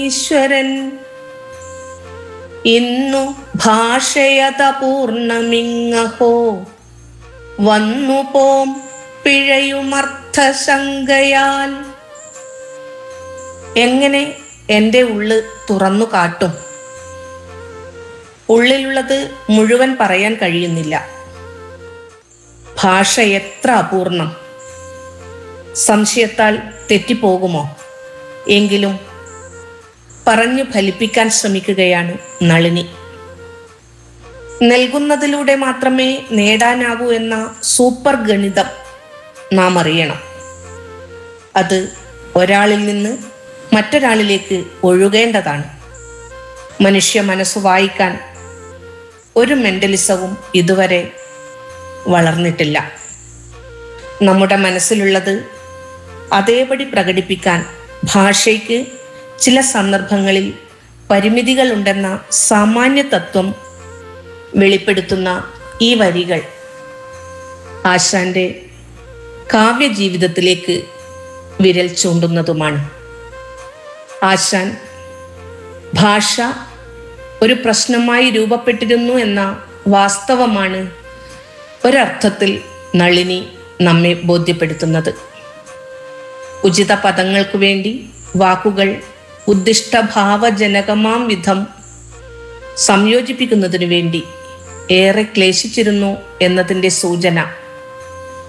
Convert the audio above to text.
ഈശ്വരൻ ഇന്നു ഭാഷയത പൂർണമിങ്ങഹോ വന്നു പോം പിഴയുമർത്ഥശങ്കയാൽ എങ്ങനെ എൻ്റെ ഉള്ള് തുറന്നു കാട്ടും ഉള്ളിലുള്ളത് മുഴുവൻ പറയാൻ കഴിയുന്നില്ല ഭാഷ എത്ര അപൂർണം സംശയത്താൽ തെറ്റിപ്പോകുമോ എങ്കിലും പറഞ്ഞു ഫലിപ്പിക്കാൻ ശ്രമിക്കുകയാണ് നളിനി നൽകുന്നതിലൂടെ മാത്രമേ നേടാനാകൂ എന്ന സൂപ്പർ ഗണിതം നാം അറിയണം അത് ഒരാളിൽ നിന്ന് മറ്റൊരാളിലേക്ക് ഒഴുകേണ്ടതാണ് മനുഷ്യ മനസ്സ് വായിക്കാൻ ഒരു മെന്റലിസവും ഇതുവരെ വളർന്നിട്ടില്ല നമ്മുടെ മനസ്സിലുള്ളത് അതേപടി പ്രകടിപ്പിക്കാൻ ഭാഷയ്ക്ക് ചില സന്ദർഭങ്ങളിൽ പരിമിതികളുണ്ടെന്ന സാമാന്യ തത്വം വെളിപ്പെടുത്തുന്ന ഈ വരികൾ ആശാന്റെ കാവ്യജീവിതത്തിലേക്ക് വിരൽ ചൂണ്ടുന്നതുമാണ് ആശാൻ ഭാഷ ഒരു പ്രശ്നമായി രൂപപ്പെട്ടിരുന്നു എന്ന വാസ്തവമാണ് ഒരർത്ഥത്തിൽ നളിനി നമ്മെ ബോധ്യപ്പെടുത്തുന്നത് ഉചിത പദങ്ങൾക്കു വേണ്ടി വാക്കുകൾ ഉദ്ദിഷ്ടഭാവജനകമാം വിധം സംയോജിപ്പിക്കുന്നതിനു വേണ്ടി ഏറെ ക്ലേശിച്ചിരുന്നു എന്നതിൻ്റെ സൂചന